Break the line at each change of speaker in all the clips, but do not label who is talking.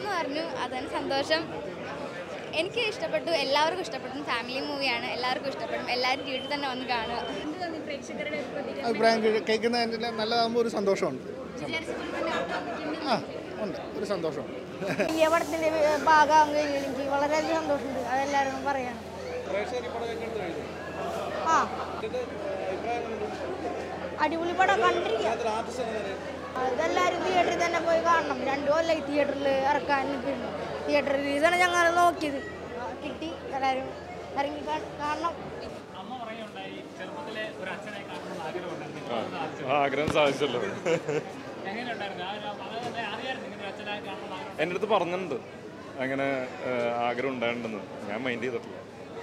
കൊള്ളാന്ന് പറഞ്ഞു അതാണ് സന്തോഷം എനിക്ക് ഇഷ്ടപ്പെട്ടു എല്ലാവർക്കും ഇഷ്ടപ്പെട്ടു ഫാമിലി മൂവിയാണ് എല്ലാവർക്കും ഇഷ്ടപ്പെടും എല്ലാവരും വീട്ടിൽ തന്നെ വന്ന് കാണുക
അഭിപ്രായം കേ- കേൾക്കുന്നതിന് നല്ലതാകുമ്പോൾ ഒരു സന്തോഷമുണ്ട് ആ ഉണ്ട് ഒരു സന്തോഷമുണ്ട്
ഈ പടത്തിന്റെ ഭാഗമാകാൻ കഴിഞ്ഞാൽ എനിക്ക് വളരെയധികം സന്തോഷമുണ്ട് അതെല്ലാവരും പറയണം ആ അടിപൊളി പടം കണ്ടിരിക്കാം ഇതെല്ലാവരും തിയേറ്ററിൽ തന്നെ പോയി കാണണം രണ്ടു കൊല്ലം തിയേറ്ററിൽ ഇറക്കാൻ നിൽക്കുന്നു തിയേറ്റർ റിലീസാണ് ഞങ്ങൾ നോക്കിയത് ആ, കിട്ടി എല്ലാവരും ഇറങ്ങി കാ- കാണണം
ആ ആഗ്രഹം സാധിച്ചല്ലോ എൻ്റെ അടുത്ത് പറഞ്ഞിട്ടുണ്ട് അങ്ങനെ ഏഹ്, ആഗ്രഹം ഉണ്ടായിട്ടുണ്ടെന്ന് ഞാൻ മൈൻഡ് ചെയ്തിട്ടില്ല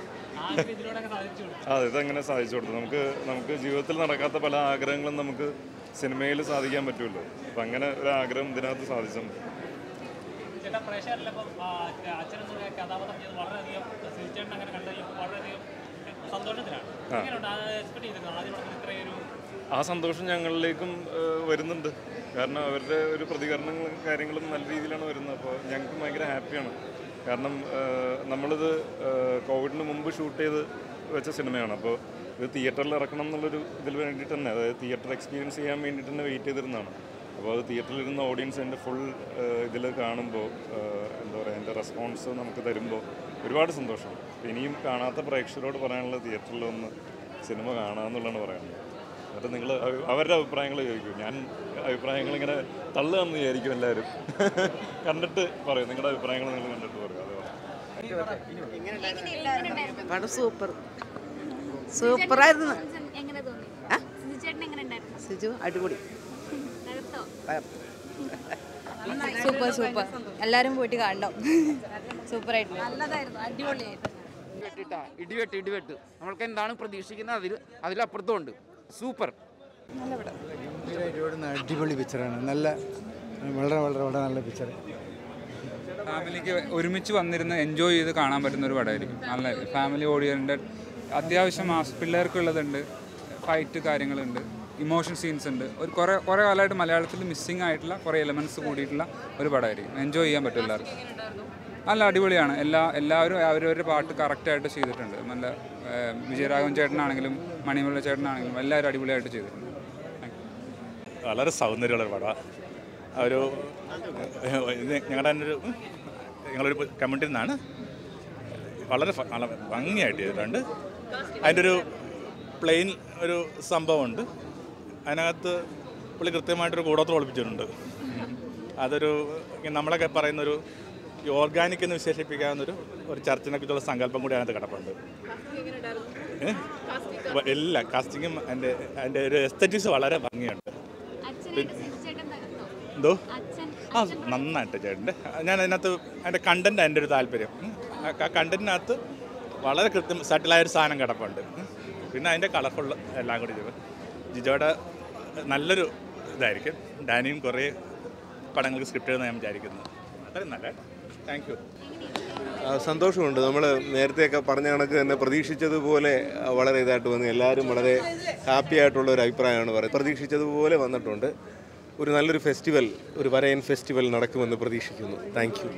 അതെ ഇതങ്ങനെ സാധിച്ചു കൊടുത്തു നമുക്ക് നമുക്ക് ജീവിതത്തിൽ നടക്കാത്ത പല ആഗ്രഹങ്ങളും നമുക്ക് സിനിമയിൽ സാധിക്കാൻ പറ്റുമല്ലോ അപ്പം അങ്ങനെ ഒരു ആഗ്രഹം ഇതിനകത്ത് സാധിച്ചിട്ടുണ്ട്
ചേട്ടാ പ്രേക്ഷകരിലിപ്പം അച്ഛനെന്നുള്ള കഥാപാത്രം ചെയ്ത് വളരെയധികം സിരിച്ചേട്ടൻ അങ്ങനെ കണ്ടു കഴിഞ്ഞപ്പോൾ വളരെയധികം സന്തോഷത്തിലാണ് എങ്ങനെയുണ്ട് അത് എക്സ്പെക്ട് ചെയ്തിരുന്നു ആദ്യം പടത്തിൽ ഇത്രയൊരു
ആ സന്തോഷം ഞങ്ങളിലേക്കും ഏഹ്, വരുന്നുണ്ട് കാരണം അവരുടെ ഒരു പ്രതികരണങ്ങളും കാര്യങ്ങളും നല്ല രീതിയിലാണ് വരുന്നത് അപ്പോൾ ഞങ്ങൾക്ക് ഭയങ്കര ഹാപ്പിയാണ് കാരണം ഏഹ്, നമ്മളിത് ഏഹ്, കോവിഡിന് മുമ്പ് ഷൂട്ട് ചെയ്ത് വെച്ച സിനിമയാണ് അപ്പോൾ ഇത് തിയേറ്ററിൽ ഇറക്കണം എന്നുള്ളൊരു ഇതിൽ വേണ്ടിയിട്ട് തന്നെ അതായത് തിയേറ്റർ എക്സ്പീരിയൻസ് ചെയ്യാൻ വേണ്ടിയിട്ട് തന്നെ വെയിറ്റ് ചെയ്തിരുന്നതാണ് അപ്പോൾ അത് തിയേറ്ററിൽ ഇരുന്ന ഓഡിയൻസ് എൻ്റെ ഫുൾ ഇതിൽ കാണുമ്പോൾ എന്താ പറയുക എൻ്റെ റെസ്പോൺസ് നമുക്ക് തരുമ്പോൾ ഒരുപാട് സന്തോഷം ഇനിയും കാണാത്ത പ്രേക്ഷകരോട് പറയാനുള്ളത് തിയേറ്ററിൽ ഒന്ന് സിനിമ കാണാമെന്നുള്ളതാണ് പറയാനുള്ളത് എന്നിട്ട് നിങ്ങൾ അവരുടെ അഭിപ്രായങ്ങൾ ചോദിക്കും ഞാൻ അഭിപ്രായങ്ങൾ ഇങ്ങനെ തള്ളുകയെന്ന് വിചാരിക്കും എല്ലാവരും കണ്ടിട്ട് പറയും നിങ്ങളുടെ അഭിപ്രായങ്ങൾ നിങ്ങൾ കണ്ടിട്ട് പറയും അതെ
പടം സൂപ്പർ സൂപ്പറായിരുന്നു
എങ്ങനെ തോന്നി ചേട്ടൻ എങ്ങനെ ഉണ്ടായിരുന്നു
സിജു അടിപൊളി
തകർത്തോ
സൂപ്പർ സൂപ്പർ എല്ലാവരും പോയിട്ട് കാണണം സൂപ്പറായിട്ട്
നല്ലതായിരുന്നു അടിപൊളിയായിരുന്നു
ഇടിവെട്ടിട്ടാ ഇടിവെട്ട് ഇടിവെട്ട് നമ്മൾക്ക് എന്താണ് പ്രതീക്ഷിക്കുന്നത് അതിൽ അതിലപ്പുറത്തും ഉണ്ട് സൂപ്പർ
അടിപൊളി പിക്ചറാണ് നല്ല വളരെ വളരെ വളരെ നല്ല പിക്ചർ
ഫാമിലിക്ക് ഒരുമിച്ച് വന്നിരുന്ന് എൻജോയ് ചെയ്ത് കാണാൻ പറ്റുന്ന ഒരു പടമായിരിക്കും നല്ല ഫാമിലി ഓഡിയൻറ്റഡ് അത്യാവശ്യം മാസ് പിള്ളേർക്കുള്ളതുണ്ട് ഫൈറ്റ് കാര്യങ്ങളുണ്ട് ഇമോഷൻ സീൻസ് ഉണ്ട് ഒരു കുറേ കുറേ കാലമായിട്ട് മലയാളത്തിൽ മിസ്സിങ് ആയിട്ടുള്ള കുറേ എലമെൻറ്റ്സ് കൂടിയിട്ടുള്ള ഒരു പടമായിരിക്കും എൻജോയ് ചെയ്യാൻ പറ്റും എല്ലാവർക്കും നല്ല അടിപൊളിയാണ് എല്ലാ എല്ലാവരും അവരവരുടെ പാട്ട് കറക്റ്റായിട്ട് ചെയ്തിട്ടുണ്ട് നല്ല ഏഹ്, വിജയരാഘവൻ ചേട്ടനാണെങ്കിലും മണിമുള്ള ചേട്ടനാണെങ്കിലും എല്ലാവരും അടിപൊളിയായിട്ട് ചെയ്തിട്ടുണ്ട് Thank you.
വളരെ സൗന്ദര്യമുള്ള ഒരു പടമാണ് ഒരു ഇത് ഞങ്ങളുടെ തന്നെ ഒരു ഞങ്ങളൊരു കമ്മ്യൂണിറ്റിയിൽ നിന്നാണ് വളരെ ഭ- നല്ല ഭംഗിയായിട്ട് ചെയ്തിട്ടുണ്ട് അതിൻ്റെ ഒരു പ്ലെയിൻ ഒരു സംഭവമുണ്ട് അതിനകത്ത് പുള്ളി കൃത്യമായിട്ടൊരു കൂടോത്രം ഒളിപ്പിച്ചിട്ടുണ്ട് അതൊരു ഇങ്ങനെ നമ്മളൊക്കെ പറയുന്നൊരു ഈ ഓർഗാനിക് എന്ന് വിശേഷിപ്പിക്കാവുന്നൊരു ഒരു ചർച്ചിനെ കുറിച്ചുള്ള സങ്കല്പം കൂടി അതിനകത്ത് കിടപ്പുണ്ട് ഏ? വ- എല്ലാ കാസ്റ്റിങ്ങും അതിൻ്റെ അതിൻ്റെ ഒരു എസ്തറ്റിക്സ് വളരെ ഭംഗിയുണ്ട്
അച്ഛനായിട്ട് ചേട്ടൻ തകർത്തോ
എന്തോ
അച്ഛൻ
ആ നന്നായിട്ട് ചേട്ടൻ്റെ ഞാൻ അതിനകത്ത് അതിൻ്റെ കണ്ടൻറ്റ് എൻ്റെ ഒരു താല്പര്യം ഉം. ആ ആ കണ്ടൻറ്റിനകത്ത് വളരെ കൃത്യം സട്ടിലായൊരു സാധനം കിടപ്പുണ്ട് ഉം. പിന്നെ അതിൻ്റെ കളർഫുൾ എല്ലാം കൂടി ചെയ്തു ജിജോയുടെ നല്ലൊരു ഇതായിരിക്കും ഡാനിയും കുറേ പടങ്ങൾക്ക് സ്ക്രിപ്റ്റ് എഴുതുന്ന ഞാൻ വിചാരിക്കുന്നു അത്രയും നല്ല താങ്ക് യു
ആ, സന്തോഷമുണ്ട് നമ്മൾ നേരത്തെയൊക്കെ പറഞ്ഞ കണക്ക് തന്നെ പ്രതീക്ഷിച്ചതുപോലെ ആ, വളരെ ഇതായിട്ട് വന്നു എല്ലാവരും വളരെ ഹാപ്പി ആയിട്ടുള്ള ഒരു അഭിപ്രായമാണ് പറയുന്നത് പ്രതീക്ഷിച്ചതുപോലെ വന്നിട്ടുണ്ട് ഒരു നല്ലൊരു ഫെസ്റ്റിവൽ ഒരു വരയൻ ഫെസ്റ്റിവൽ നടക്കുമെന്ന് പ്രതീക്ഷിക്കുന്നു താങ്ക് യു